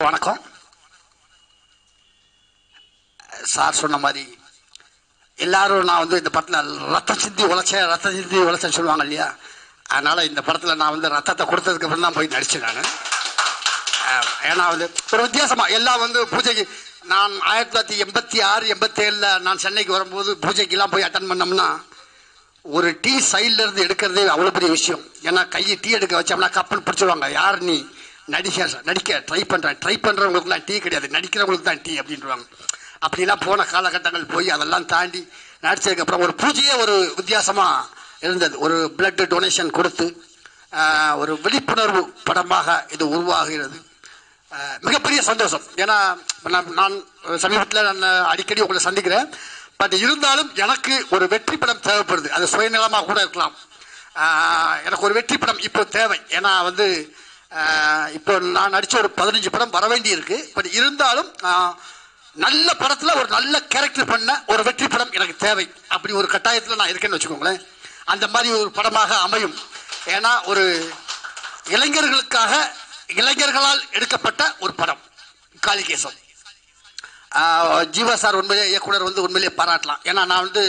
வணக்கம் சார் சொன்ன மாதிரி எல்லாரும் நான் வந்து இந்த படத்தில் ரத்தம் சிந்தி உழைச்சேன் ரத்தம் சிந்தி உழைச்சேன்னு சொல்லுவாங்க இல்லையா அதனால இந்த படத்தில் நான் வந்து ரத்தத்தை கொடுத்ததுக்கு அப்புறம் தான் போய் நடிச்சேன் நான் ஏன்னா வந்து ஒரு வித்தியாசமா எல்லாம் வந்து பூஜைக்கு நான் ஆயிரத்தி தொள்ளாயிரத்தி எண்பத்தி ஆறு எண்பத்தேழில் நான் சென்னைக்கு வரும்போது பூஜைக்கெல்லாம் போய் அட்டன் பண்ணோம்னா ஒரு டீ சைட்ல இருந்து எடுக்கிறதே அவ்வளோ பெரிய விஷயம் ஏன்னா கையை டீ எடுக்க வச்சோம்னா கப்பல் பிடிச்சிருவாங்க யார் நீ நடிக்க நடிக்க ட்ரை பண்ணுறேன் ட்ரை பண்ணுறவங்களுக்குலாம் டீ கிடையாது நடிக்கிறவங்களுக்கு தான் டீ அப்படின்றாங்க அப்படிலாம் போன காலகட்டங்கள் போய் அதெல்லாம் தாண்டி நடிச்சதுக்கப்புறம் ஒரு பூஜையே ஒரு வித்தியாசமாக இருந்தது ஒரு பிளட் டொனேஷன் கொடுத்து ஆஹ், ஒரு விழிப்புணர்வு படமாக இது உருவாகிறது ஆஹ், மிகப்பெரிய சந்தோஷம் ஏன்னா நான் நான் சமீபத்தில் நான் அடிக்கடி உங்களை சந்திக்கிறேன் பட் இருந்தாலும் எனக்கு ஒரு வெற்றி படம் தேவைப்படுது அது சுயநலமாக கூட இருக்கலாம் ஆஹ், எனக்கு ஒரு வெற்றி படம் இப்போ தேவை ஏன்னா வந்து ஆஹ், இப்போ நான் நடித்த ஒரு பதினஞ்சு படம் வர வேண்டி இருக்கு பட் இருந்தாலும் ஆஹ், நல்ல படத்தில் ஒரு நல்ல கேரக்டர் பண்ண ஒரு வெற்றி படம் எனக்கு தேவை அப்படி ஒரு கட்டாயத்தில் நான் இருக்கேன்னு வச்சுக்கோங்களேன் அந்த மாதிரி ஒரு படமாக அமையும் ஏன்னா ஒரு இளைஞர்களுக்காக இளைஞர்களால் எடுக்கப்பட்ட ஒரு படம் காளிகேசம் ஆஹ் ஜீவா சார் உண்மையிலே இயக்குனர் வந்து உண்மையிலேயே பாராட்டலாம் ஏன்னா நான் வந்து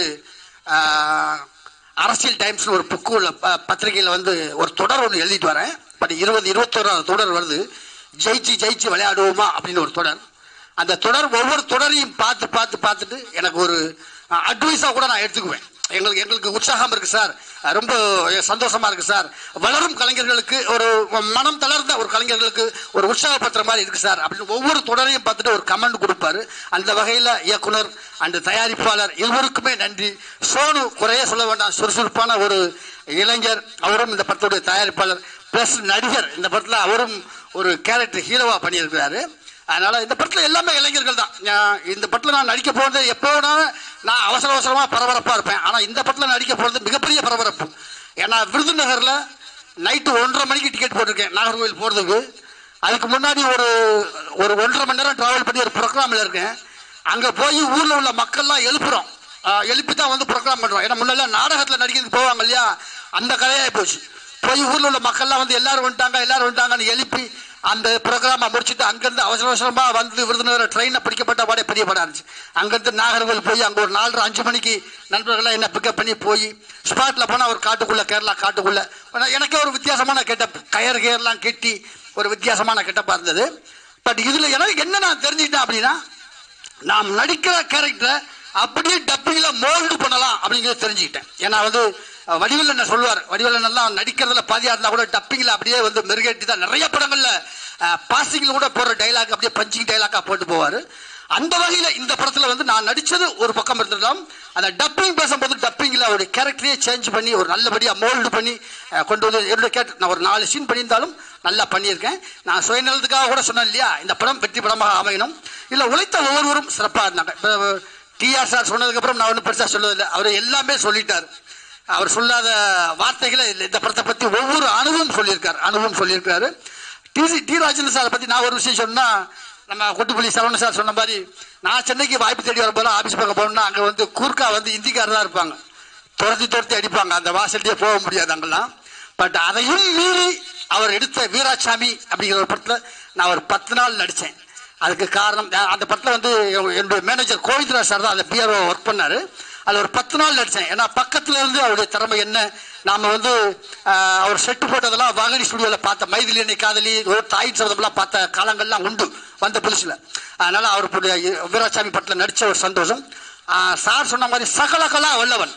ஆஹ், அரசியல் டைம்ஸ்னு ஒரு புக்கு உள்ள ப- பத்திரிகையில் வந்து ஒரு தொடர் ஒன்று எழுதிட்டு வரேன் பட் இருபது இருபத்தோராவது தொடர் வருது ஜெயிச்சு ஜெயிச்சு விளையாடுவோமா அப்படின்னு ஒரு தொடர் அந்த தொடர் ஒவ்வொரு தொடரையும் பார்த்து பார்த்து பார்த்துட்டு எனக்கு ஒரு அட்வைஸாக கூட நான் எடுத்துக்குவேன் எங்களுக்கு எங்களுக்கு உற்சாகம் இருக்கு சார் ரொம்ப சந்தோஷமா இருக்கு சார் வளரும் கலைஞர்களுக்கு ஒரு மனம் தளர்ந்த ஒரு கலைஞர்களுக்கு ஒரு உற்சாகப்படுத்துற மாதிரி இருக்கு சார் அப்படின்னு ஒவ்வொரு தொடரையும் பார்த்துட்டு ஒரு கமெண்ட் கொடுப்பாரு அந்த வகையில் இயக்குனர் அண்ட் தயாரிப்பாளர் இருவருக்குமே நன்றி சோனு குறைய சொல்ல வேண்டாம் சுறுசுறுப்பான ஒரு இளைஞர் அவரும் இந்த படத்துடைய தயாரிப்பாளர் பிளஸ் நடிகர் இந்த படத்தில் அவரும் ஒரு கேரக்டர் ஹீரோவா பண்ணியிருக்கிறாரு அதனால இந்த படத்தில் எல்லாமே இளைஞர்கள் தான் நான் இந்த படத்தில் நான் நடிக்க போகிறது எப்போ வேணாலும் நான் அவசர அவசரமாக பரபரப்பாக இருப்பேன் ஆனால் இந்த படத்தில் நடிக்க போகிறது மிகப்பெரிய பரபரப்பு ஏன்னா விருதுநகரில் நைட்டு ஒன்றரை மணிக்கு டிக்கெட் போட்டிருக்கேன் நாகர்கோவில் போகிறதுக்கு அதுக்கு முன்னாடி ஒரு ஒரு ஒன்றரை மணி நேரம் ட்ராவல் பண்ணி ஒரு ப்ரோக்ராமில் இருக்கேன் அங்கே போய் ஊரில் உள்ள மக்கள்லாம் எழுப்புறோம் ஆஹ் எழுப்பி தான் வந்து ப்ரோக்ராம் பண்ணுறோம் ஏன்னா முன்னெல்லாம் நாடகத்தில் நடிக்கிறதுக்கு போவாங்க இல்லையா அந்த கதையாகி போச்சு போய் ஊரில் உள்ள மக்கள்லாம் வந்து எல்லாரும் வந்துட்டாங்க எல்லாரும் வந்துட்டாங்கன்னு எழுப்பி அந்த ப்ரோக்ராமை முடிச்சுட்டு அங்கேருந்து அவசர அவசரமாக வந்து விருதுநகர் ட்ரெயினை பிடிக்கப்பட்ட பாடே பெரிய படம் இருந்துச்சு அங்கேருந்து நாகர்கோவில் போய் அங்கே ஒரு நாலரை அஞ்சு மணிக்கு நண்பர்கள்லாம் என்ன பிக்கப் பண்ணி போய் ஸ்பாட்டில் போனால் ஒரு காட்டுக்குள்ளே கேரளா காட்டுக்குள்ளே எனக்கே ஒரு வித்தியாசமான கெட்டப் கயர் கேர்லாம் கெட்டி ஒரு வித்தியாசமான கெட்டப்பாக இருந்தது பட் இதில் எனக்கு என்ன நான் தெரிஞ்சுக்கிட்டேன் அப்படின்னா நாம் நடிக்கிற கேரக்டரை அப்படியே டப்பிங்ல மோல்டு பண்ணலாம் அப்படிங்கிறத தெரிஞ்சுக்கிட்டேன் ஏன்னா வந்து அஹ், வடிவேலு என்ன சொல்லுவார் வடிவேலன் எல்லாம் நடிக்கிறதுல பாதியா இருந்தா கூட டப்பிங்ல அப்படியே வந்து மெருகேட்டி தான் நிறைய படங்கள்ல பாசிங்ல கூட போடுற டைலாக் அப்படியே பஞ்சிங் டைலாக்கா போட்டு போவாரு அந்த வகையில இந்த படத்துல வந்து நான் நடிச்சது ஒரு பக்கம் இருந்திருந்தாலும் அந்த டப்பிங் பேசும்போது டப்பிங்ல அவருடைய கேரக்டரையே சேஞ்ச் பண்ணி ஒரு நல்லபடியா மோல்டு பண்ணி அஹ், கொண்டு வந்து என்னுடைய கேரக்டர் நான் ஒரு நாலு சீன் பண்ணியிருந்தாலும் நல்லா பண்ணியிருக்கேன் நான் சுயநலத்துக்காக கூட சொன்னேன் இல்லையா இந்த படம் வெற்றி படமாக அமையணும் இல்ல உழைத்த ஒவ்வொருவரும் சிறப்பாக இருந்தாங்க இப்போ டிஆர் சார் சொன்னதுக்கப்புறம் நான் ஒன்றும் பெருசாக சொல்லதில்லை அவர் எல்லாமே சொல்லிட்டார் அவர் சொல்லாத வார்த்தைகளை இல்லை. இந்த படத்தை பற்றி ஒவ்வொரு அணுவும் சொல்லியிருக்கார் அணுவும் சொல்லியிருக்காரு டிசி டி ராஜேந்திர சாரை பற்றி நான் ஒரு விஷயம் சொன்னா நம்ம கொட்டுப்பள்ளி சரவண சார் சொன்ன மாதிரி நான் சென்னைக்கு வாய்ப்பு தேடி வரும்போது ஆஃபீஸ் பக்கம் போனோம்னா அங்கே வந்து கூர்க்கா வந்து இந்திக்காரர் தான் இருப்பாங்க துரத்தி துரத்தி அடிப்பாங்க அந்த வாசல்லையே போக முடியாது அங்கெல்லாம் பட் அதையும் மீறி அவர் எடுத்த வீராசாமி அப்படிங்கிற ஒரு படத்தில் நான் ஒரு பத்து நாள் நடித்தேன் அதுக்கு காரணம் நான் அந்த படத்தில் வந்து என்னுடைய மேனேஜர் கோவிந்தராஜ் சார் தான் அந்த பிஆர்ஓ ஒர்க் பண்ணாரு அதில் ஒரு பத்து நாள் நடித்தேன் ஏன்னா பக்கத்துல இருந்து அவருடைய திறமை என்ன நாம வந்து ஆஹ், அவர் செட்டு போட்டதெல்லாம் வாகனி ஸ்டுடியோவில் பார்த்த மைதிலி என்னை காதலி ஒரு தாயின் சபதம்லாம் பார்த்த காலங்கள்லாம் உண்டு வந்த புதுசில் அதனால அவருடைய வீராசாமி படத்தில் நடித்த ஒரு சந்தோஷம் ஆஹ், சார் சொன்ன மாதிரி சகலகலா வல்லவன்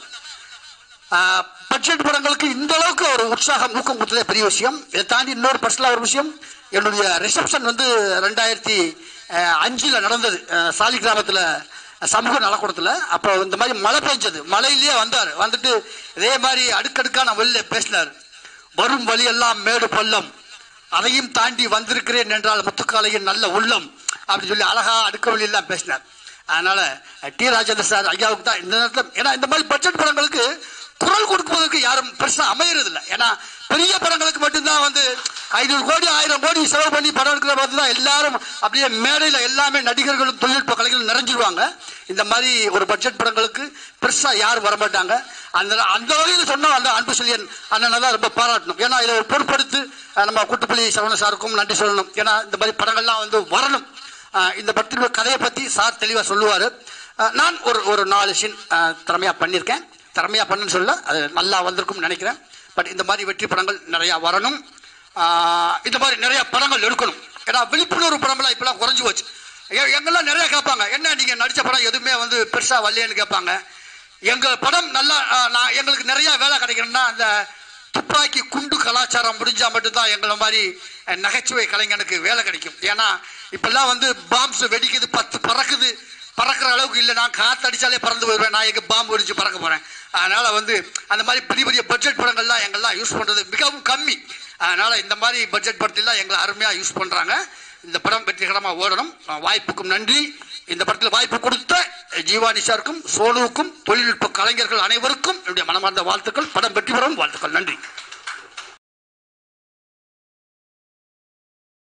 பட்ஜெட் படங்களுக்கு இந்த அளவுக்கு ஒரு உற்சாகம் ஊக்கம் கொடுத்ததே பெரிய விஷயம் இதை தாண்டி இன்னொரு பர்சனலாக ஒரு விஷயம் என்னுடைய ரிசப்ஷன் வந்து ரெண்டாயிரத்தி அஞ்சில் நடந்தது அஹ், சாலி கிராமத்தில் சமூக நலக்கூடத்தில் அப்போ இந்த மாதிரி மழை பெஞ்சது மழையிலேயே வந்தார் வந்துட்டு இதே மாதிரி அடுக்கடுக்கான வெளில பேசினார் வரும் வழியெல்லாம் மேடு பள்ளம் அதையும் தாண்டி வந்திருக்கிறேன் என்றால் முத்துக்காலையின் நல்ல உள்ளம் அப்படி சொல்லி அழகா அடுக்க வழியெல்லாம் பேசினார் அதனால டி ராஜேந்திர சார் ஐயாவுக்கு தான் இந்த நேரத்தில் ஏன்னா இந்த மாதிரி பட்ஜெட் படங்களுக்கு குரல் கொடுப்பதற்கு யாரும் பெருசா அமையறது இல்லை ஏன்னா பெரிய படங்களுக்கு மட்டும்தான் வந்து ஐநூறு கோடி ஆயிரம் கோடி செலவு பண்ணி படம் எடுக்கிற பார்த்து தான் எல்லாரும் அப்படியே மேடையில் எல்லாமே நடிகர்களும் தொழில்நுட்ப கலைஞர்களும் நிறைஞ்சிருவாங்க இந்த மாதிரி ஒரு பட்ஜெட் படங்களுக்கு பெருசா யாரும் வரமாட்டாங்க அந்த அந்த வகையில் சொன்ன அந்த அன்பு செல்லியன் அண்ணனை தான் ரொம்ப பாராட்டணும் ஏன்னா இதை ஒரு பொறுப்படுத்து அஹ், நம்ம கூட்டுப்பள்ளி சரவண சாருக்கும் நன்றி சொல்லணும் ஏன்னா இந்த மாதிரி படங்கள்லாம் வந்து வரணும் அஹ், இந்த படத்தினுடைய கதையை பற்றி சார் தெளிவாக சொல்லுவார் நான் ஒரு ஒரு நாலு சீன் திறமையாக பண்ணியிருக்கேன் திறமையாக பண்ணுன்னு சொல்ல அது நல்லா வந்திருக்கும்னு நினைக்கிறேன் பட் இந்த மாதிரி வெற்றி படங்கள் நிறையா வரணும் அஹ், இந்த மாதிரி நிறைய படங்கள் எடுக்கணும் ஏன்னா விழிப்புணர்வு படம்லாம் இப்பெல்லாம் குறைஞ்சு போச்சு எ- எங்கெல்லாம் நிறைய கேட்பாங்க என்ன நீங்கள் நடித்த படம் எதுவுமே வந்து பெருசாக வரலையேன்னு கேட்பாங்க எங்கள் படம் நல்லா அஹ், நான் எங்களுக்கு நிறைய வேலை கிடைக்கணும்னா அந்த துப்பாக்கி குண்டு கலாச்சாரம் முடிஞ்சா மட்டும்தான் எங்களை மாதிரி அஹ், நகைச்சுவை கலைஞனுக்கு வேலை கிடைக்கும் ஏன்னா இப்பெல்லாம் வந்து பாம்ஸ் வெடிக்குது பத்து பறக்குது பறக்கிற அளவுக்கு இல்லை நான் காத்து அடிச்சாலே பறந்து போயிடுவேன் நான் எங்க பாம்பு வெடிச்சு பறக்க போறேன் அதனால வந்து அந்த மாதிரி பெரிய பெரிய பட்ஜெட் படங்கள்லாம் எங்கெல்லாம் யூஸ் பண்றது மிகவும் கம்மி அதனால இந்த மாதிரி பட்ஜெட் படத்தெல்லாம் எங்களை அருமையா யூஸ் பண்றாங்க இந்த படம் வெற்றிகரமா ஓடணும் அஹ், வாய்ப்புக்கும் நன்றி இந்த படத்தில் வாய்ப்பு கொடுத்த ஜீவானி சாருக்கும் சோனுவுக்கும் தொழில்நுட்ப கலைஞர்கள் அனைவருக்கும் என்னுடைய மனமார்ந்த வாழ்த்துக்கள் படம் வெற்றி பெறவும் வாழ்த்துக்கள் நன்றி